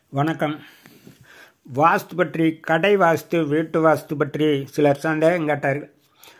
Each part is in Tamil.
வணக்கம் வாஸ்து பற்றி கடை வாஸ்து வீட்டு வாஸ்து பற்றி சிலர் சந்தேகம் கேட்டார்கள்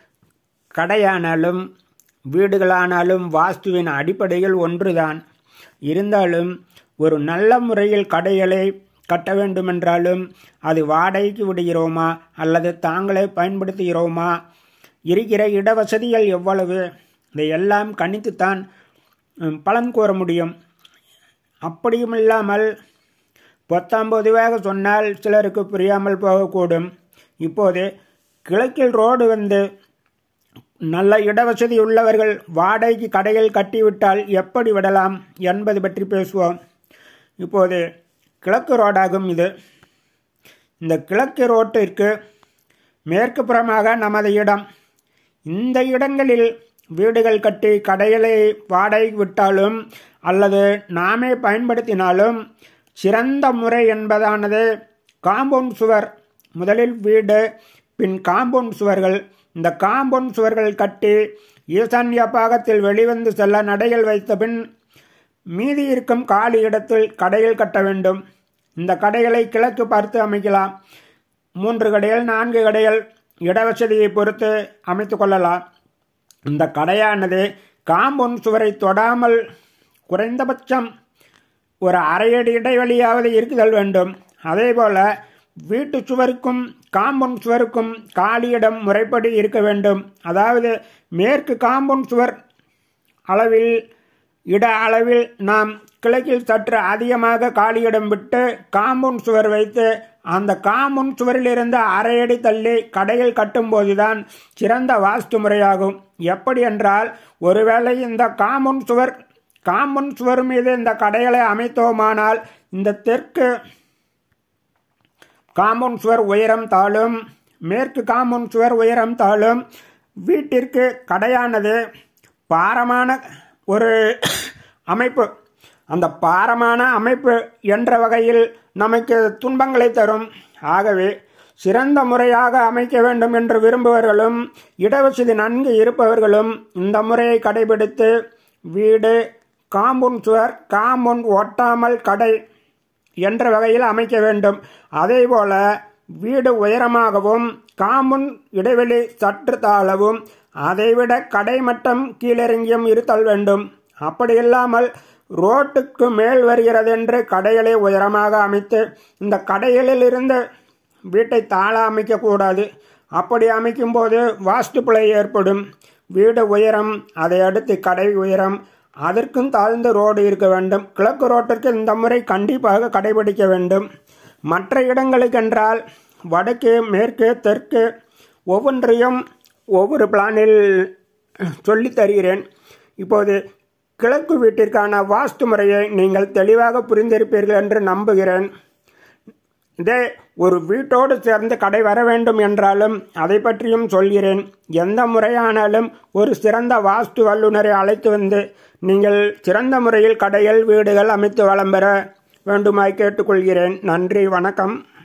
கடையானாலும் வீடுகளானாலும் வாஸ்துவின் அடிப்படையில் ஒன்றுதான் இருந்தாலும் ஒரு நல்ல முறையில் கடைகளை கட்ட வேண்டுமென்றாலும் அது வாடகைக்கு விடுகிறோமா அல்லது தாங்களே பயன்படுத்துகிறோமா இருக்கிற இடவசதிகள் எவ்வளவு இதையெல்லாம் கணித்துத்தான் ம், பலன் கூற முடியும் அப்படியும் இல்லாமல் பத்தாம் பொதுவாக சொன்னால் சிலருக்கு புரியாமல் போகக்கூடும் இப்போது கிழக்கில் ரோடு வந்து நல்ல இடவசதி உள்ளவர்கள் வாடகைக்கு கடைகள் கட்டிவிட்டால் எப்படி விடலாம் என்பது பற்றி பேசுவோம் இப்போது கிழக்கு ரோடாகும் இது இந்த கிழக்கு ரோட்டிற்கு மேற்கு புறமாக நமது இடம் இந்த இடங்களில் வீடுகள் கட்டி கடைகளை வாடகை விட்டாலும் அல்லது நாமே பயன்படுத்தினாலும் சிறந்த முறை என்பதானது காம்பவுண்ட் சுவர் முதலில் வீடு பின் காம்பவுண்ட் சுவர்கள் இந்த காம்பவுண்ட் சுவர்கள் கட்டி ஈசான்ய பாகத்தில் வெளிவந்து செல்ல நடைகள் வைத்த பின் மீதி இருக்கும் காலி இடத்தில் கடைகள் கட்ட வேண்டும் இந்த கடைகளை கிழக்கு பார்த்து அமைக்கலாம் மூன்று கடைகள் நான்கு கடைகள் இடவசதியை பொறுத்து அமைத்து கொள்ளலாம் இந்த கடையானது காம்பவுண்ட் சுவரை தொடாமல் குறைந்தபட்சம் ஒரு அரையடி இடைவெளியாவது இருக்குதல் வேண்டும் அதேபோல வீட்டு சுவருக்கும் காம்பவுண்ட் சுவருக்கும் காலியிடம் முறைப்படி இருக்க வேண்டும் அதாவது மேற்கு காம்பவுண்ட் சுவர் அளவில் இட அளவில் நாம் கிழக்கில் சற்று அதிகமாக காலியிடம் விட்டு காம்பவுண்ட் சுவர் வைத்து அந்த காம்பவுண்ட் சுவரிலிருந்து அரை அடி தள்ளி கடையில் கட்டும்போதுதான் சிறந்த வாஸ்து முறையாகும் எப்படி என்றால் ஒருவேளை இந்த காம்பவுண்ட் சுவர் காம்பவுண்ட் சுவர் மீது இந்த கடைகளை அமைத்தோமானால் இந்த தெற்கு காம்பவுண்ட் சுவர் உயரம் தாழும் மேற்கு காம்பவுண்ட் சுவர் உயரம் தாழும் வீட்டிற்கு கடையானது பாரமான ஒரு அமைப்பு அந்த பாரமான அமைப்பு என்ற வகையில் நமக்கு துன்பங்களை தரும் ஆகவே சிறந்த முறையாக அமைக்க வேண்டும் என்று விரும்புபவர்களும் இடவசதி நன்கு இருப்பவர்களும் இந்த முறையை கடைபிடித்து வீடு காம்பவுண்ட் சுவர் காம்பவுண்ட் ஒட்டாமல் கடை என்ற வகையில் அமைக்க வேண்டும் அதேபோல வீடு உயரமாகவும் காம்பவுண்ட் இடைவெளி சற்று தாழவும் அதைவிட கடை மட்டம் கீழிறங்கியும் இருத்தல் வேண்டும் அப்படி இல்லாமல் ரோட்டுக்கு மேல் வருகிறது என்று கடைகளை உயரமாக அமைத்து இந்த கடைகளில் இருந்து வீட்டை தாழ அமைக்கக்கூடாது அப்படி அமைக்கும்போது வாஸ்து பிழை ஏற்படும் வீடு உயரம் அதை அடுத்து கடை உயரம் அதற்கும் தாழ்ந்த ரோடு இருக்க வேண்டும் கிழக்கு ரோட்டிற்கு இந்த முறை கண்டிப்பாக கடைபிடிக்க வேண்டும் மற்ற இடங்களுக்கென்றால் வடக்கு மேற்கு தெற்கு ஒவ்வொன்றையும் ஒவ்வொரு பிளானில் சொல்லித் தருகிறேன் இப்போது கிழக்கு வீட்டிற்கான வாஸ்து முறையை நீங்கள் தெளிவாக புரிந்திருப்பீர்கள் என்று நம்புகிறேன் இதே ஒரு வீட்டோடு சேர்ந்து கடை வர வேண்டும் என்றாலும் அதை பற்றியும் சொல்கிறேன் எந்த முறையானாலும் ஒரு சிறந்த வாஸ்து வல்லுநரை அழைத்து வந்து நீங்கள் சிறந்த முறையில் கடைகள் வீடுகள் அமைத்து வளம் பெற வேண்டுமாய் கேட்டுக்கொள்கிறேன் நன்றி வணக்கம்